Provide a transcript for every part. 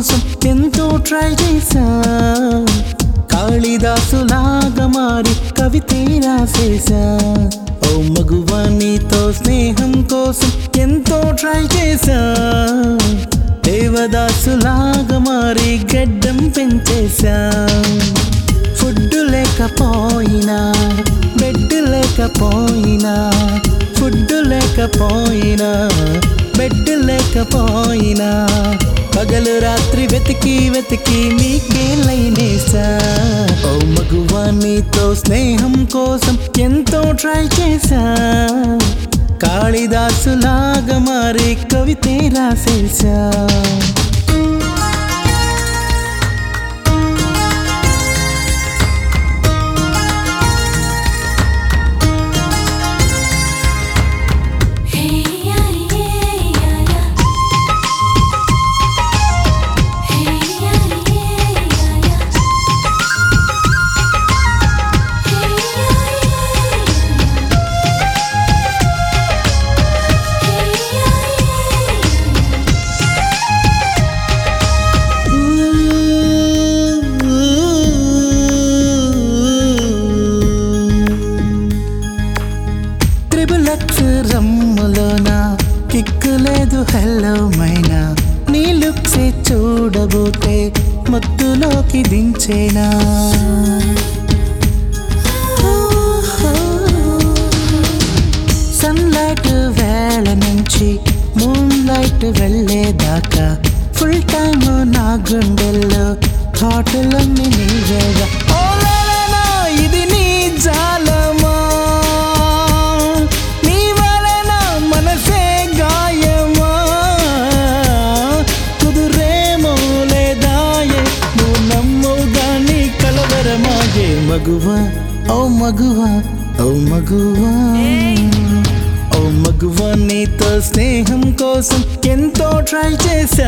కోసం ఎంతో ట్రై చేశా కాళిదాసులాగా మారి కవితే రాసేశా ఓ మగువా నీతో స్నేహం కోసం ఎంతో ట్రై చేశా దేవదాసులాగా మారి గడ్డం పెంచేశా ఫుడ్ లేకపోయినా బెడ్ లేకపోయినా ఫుడ్ లేకపోయినా బెడ్ లేకపోయినా పగలు రాత్రి వెతికి వెతికి నీకే లైనేసా ఓ మగువా నీతో స్నేహం కోసం ఎంతో ట్రై చేశా కాళిదాసులాగా మారి కవితే రాసేశా Hey ya ya ya Hey ya ya ya Hey ya triple X రమ్ములోన కిక్కు లేదు హెల్లో మైనా నీ లుక్సే చూడబోతే మత్తులోకి దించేనా సన్లైట్ వేళ నుంచి మూన్ లైట్ వెళ్ళేదాకా ఫుల్ టైమ్ నా గుండెల్లో థాటులన్నీ నీవేగా ఓ లాలాలా, ఇది నీ జాలమా నీ వలన మనసే గాయమా కుదురేమో లేదాయే నువ్వు నమ్మవు గాని కలవరమాగే మగువా ఓ మగువా ఓ మగువా ఓ మగువా నీతో స్నేహం కోసం ఎంతో ట్రై చేశా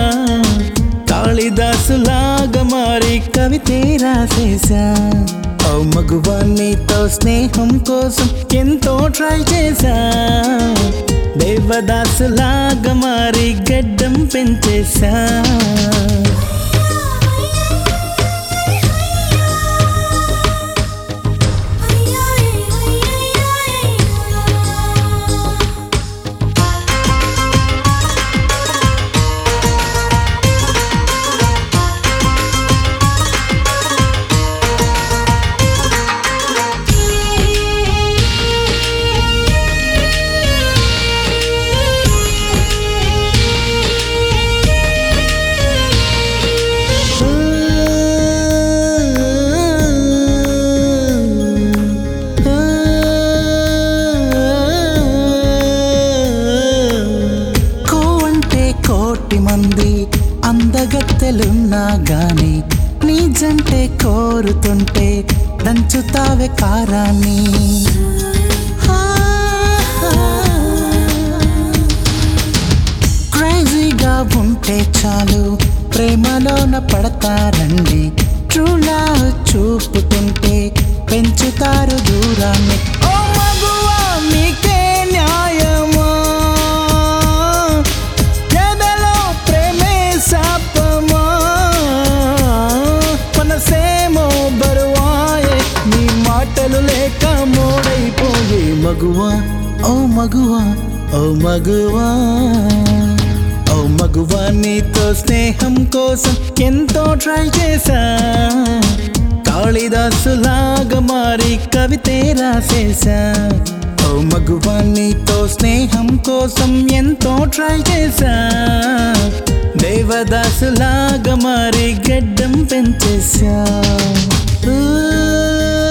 కాళిదాసులాగా మారి కవితే రాసేశా ఓ మగువా నీతో స్నేహం కోసం ఎంతో ట్రై చేశా దేవదాసులాగా మారి గడ్డం పెంచేశా కో అంటే కోటి మంది అందగత్తెలున్నా గాని నీ జంటే కోరుతుంటే దంచుతావే కారాన్ని క్రేజీగా ఉంటే చాలు ప్రేమలోన పడతారండి ట్రూలా చూపుతుంటే పెంచుతారు దూరాన్ని ఓ మగువా నీకే న్యాయమా ఎదలో ప్రేమే శాపమా మనసేమో బరువాయే నీ మాటలు లేక మోడైపోయే మగువా ఓ మగువా ఓ మగువా ఓ మగువా నీతో స్నేహం కోసం ఎంతో ట్రై చేశా కాళిదాసులాగా మారి కవితే రాసేశా ఓ మగువా నీతో స్నేహం కోసం ఎంతో ట్రై చేశా దేవదాసులాగా మారి గడ్డం పెంచేశా ఊ